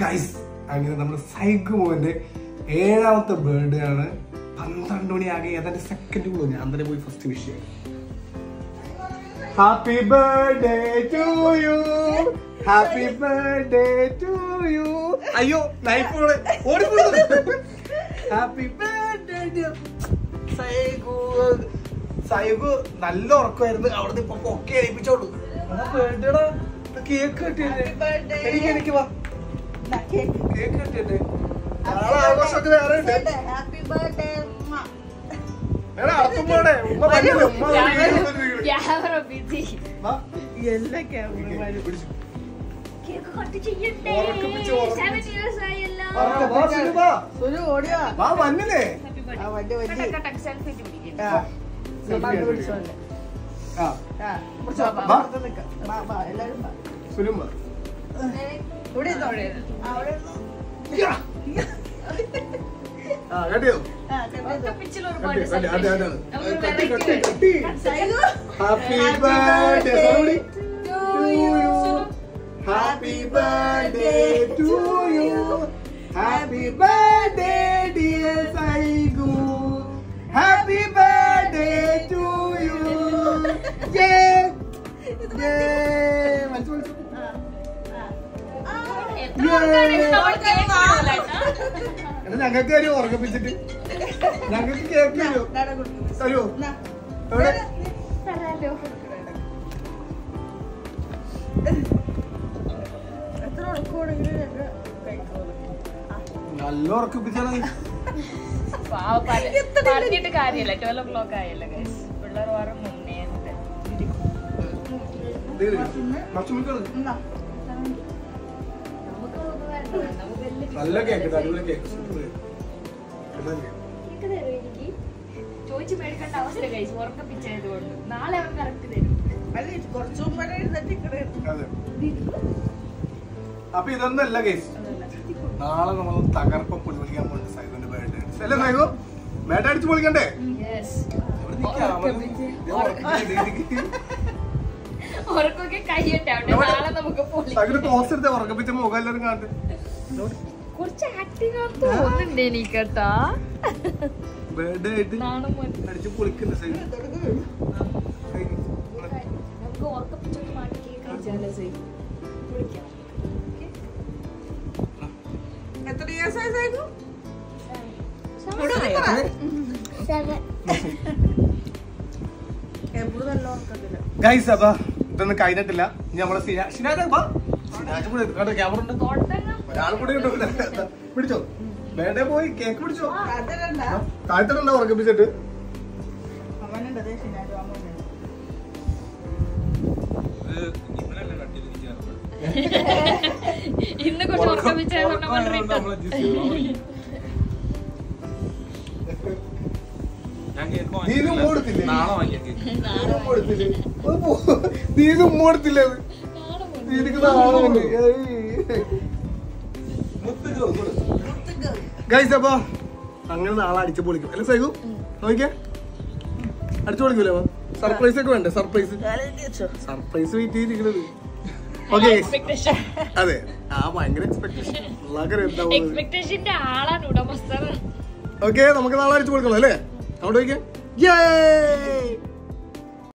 Guys അങ്ങനെ നമ്മുടെ സൈക്കുമോന്റെ ഏഴാമത്തെ ബർത്ത്ഡേ ആണ് പന്ത്രണ്ട് മണിയാകെ ഏതാണ്ട് സെക്കൻഡ് ഉള്ളൂ ഞാൻ തന്നെ പോയി ഫസ്റ്റ് വിഷ് ചെയ്യാം happy birthday to you happy birthday to you അയ്യോ ലൈഫ് ഓടിപ്പോയി ഹാപ്പി ബർത്ത്ഡേ സൈഗു സൈഗു നല്ല ഉറക്കമായിരുന്നു അവിടുന്ന് ഇപ്പൊ ഒക്കെ എണീപ്പിച്ചോളൂ ബർത്ത്ഡേടാ കേക്ക് കിട്ടിയല്ലേ എനിക്ക് എനിക്ക് വാ കേക്ക് കിട്ടിയല്ലേ നാളെ ആഘോഷമൊക്കെ വേറെ ഉണ്ട് ഹാപ്പി ബർത്ത്ഡേ എടാ അടത്തുമ്പോടെ ഉമ്മ വന്നില്ല ഉമ്മ വന്നില്ല. ക്യാമറ ബിസി വാ. എല്ലാ കേക്ക് ക്യാമറമാരും പിടിച്ചു. കേക്ക് കട്ട് ചെയ്യണ്ടേ ഉറക്കിപ്പിച്ച് ഉറക്കിപ്പിച്ച്. സെവൻ ഇയേഴ്സ് ആയല്ലോ വാ, വാ, സുനു, വാ. സുനു ഓടിയാ വാ വന്നില്ലേ ഹാപ്പി ആ വണ്ടി വണ്ടി സെൽഫി പിടിക്കും ആ സുമാണ്ട് പിടിച്ചോണ്ട് ആ ആ പിടിച്ചോ വാ, വാ. പുറത്ത് നിൽക്കാം വാ വാ എല്ലാരും വാ സുനും വാ. ഇവിടെ ഇരുന്നോ? ആ, അവിടെ ഇരുന്നോ? ആ കട്ടിയോ ആ, കണ്ടോ? പിച്ചിൽ കട്ടി ഒരുപാട് കട്ടി അതെ അതെ നമുക്ക് കട്ടി കട്ടി variety കട്ടി Saigu. Happy Happy birthday birthday to you happy birthday to you happy birthday dear Saigu happy birthday to you യേ യേ മനസ്സ് മനസ്സ് ആ, ആ. എത്ര ആൾക്കാരുണ്ട് നമ്മൾ കേക്ക് കൊടുക്കല എടാ ഞങ്ങൾക്ക് കാര്യം ഉറക്കപ്പിച്ചിട്ട് ഞങ്ങൾക്ക് കേക്ക് തരുമോ നാടൻ കൊടുക്കുന്നു. തരുമോ നാ. എവിടെ തരാലോ എത്ര ഉറക്കമാണെങ്കിലും ഞങ്ങൾ കഴിക്കോളൂ നല്ല ഉറക്കപ്പിച്ചാണ് പാവ പറ- പറഞ്ഞിട്ട് കാര്യമില്ല ട്വൽവ് ഒ ക്ലോക്ക് ആയല്ലോ ഗൈസ് പിള്ളേർ വേറെ മുന്നേ ഉണ്ട്. മച്ചുമിക്കള് എന്നാ നമുക്ക് ഒന്നും വേണ്ട. നമുക്ക് വലിയ നല്ല കേക്ക് അടിപൊളി കേക്ക് സൂപ്പർ കേക്ക് കേക്ക് തരുമോ എനിക്ക് ചോദിച്ചു മേടിക്കേണ്ട അവസരം കഴിച്ചു ഉറക്കപ്പിച്ചായത് കൊണ്ട് നാളെ അവൻ കറക്റ്റ് തരും അല്ല ഇത് കുറച്ച് മുമ്പേ ഇരുന്നിട്ട് ഇവിടെ ഇരുന്നു. അതെ അപ്പൊ ഇതൊന്നല്ല കേസ് നാളെ നമ്മൾ തകർപ്പം പൊടി വിളിക്കാൻ പോകുന്നത് സൈബിന്റെ ബർത്ത്ഡേ അല്ലേ സൈബോ ബേട്ട അടിച്ച് പൊളിക്കണ്ടേ യെസ് ഇവിടെ നിൽക്കാം. ഉറക്കപ്പിച്ച്. ഞാൻ ഉറക്കപ്പിച്ച് ഇതിക്ക് ഉറക്കൊക്കെ കഴിയട്ടെ അവിടെ നാളെ നമുക്ക് പൊളി സൈബിന് പോസ്റ്റ് എടുത്ത ഉറക്കപ്പിച്ച മുഖം എല്ലാവരും കാണട്ടെ കുറച്ച് ആക്ടിങ് തോന്നുന്നുണ്ട് എനിക്ക് കേട്ടാ ബർത്ത്ഡേ ആയിട്ട് നാണം പോലെ. അടിച്ച് പൊളിക്കണ്ട സൈബ് നമുക്ക് ഉറക്കപ്പിച്ചൊക്കെ മാറ്റി കേക്ക് കഴിച്ചാലോ സൈ പൊളിക്കാം എത്ര years ആയി സൈഗു? എപ്പോഴും നല്ല ഉറക്കത്തില്ല ഗൈസ് അപ്പൊ ഇതൊന്നും കഴിഞ്ഞിട്ടില്ല ഇനി നമ്മളെ സിനാ- സിനാജ് വാ. സിനാജ് കൂടെ എടുക്ക്. കേട്ടോ ക്യാമറ ഉണ്ട് തുടങ്ങാം ഒരാൾ കൂടെ ഉണ്ട് പിടിച്ചോ ബർത്ത്ഡേ പോയി കേക്ക് പിടിച്ചോ കാത്തിരണ്ട താഴ്ത്തിട്ടുണ്ടോ ഉറക്കപ്പിച്ചിട്ട് അമ്മനുണ്ട് അതെ ശനിയാഴ്ച അമ്മനുണ്ട് ഇന്ന് കുറച്ച് ഉറക്കപ്പിച്ചായതുകൊണ്ട് നമ്മൾ റിട്ടേൺ നീനും ഉമ്മ കൊടുത്തില്ലേ? നാളെ വാങ്ങിയ കേക്ക് നീനും ഉമ്മ കൊടുത്തില്ലേ? അത് പോ- നീനും ഉമ്മ കൊടുത്തില്ലേ അത്? നിനക്ക് നാളെ വന്ന്. ഏയ്. Guys, അപ്പൊ അങ്ങനെ നാളെ അടിച്ചു പൊളിക്കും അല്ലെ സൈഗു നോക്കിയേ അടിച്ചു പൊളിക്കൂലേ സർപ്രൈസ് ഒക്കെ വേണ്ടേ സർപ്രൈസ് സർപ്രൈസ് വെയിറ്റ് ചെയ്തിരിക്കുന്നത് ഓക്കെ എക്സ്പെക്ടേഷൻ അതെ ആ ഭയങ്കര എക്സ്പെക്ടേഷൻ എന്താ എക്സ്പെക്ടേഷന്റെ ആളാണ് ഉടമസ്ഥർ ഓക്കെ നമുക്ക് നാളെ അടിച്ചു കൊടുക്കണം അല്ലേ അങ്ങോട്ട് വയ്ക്കാം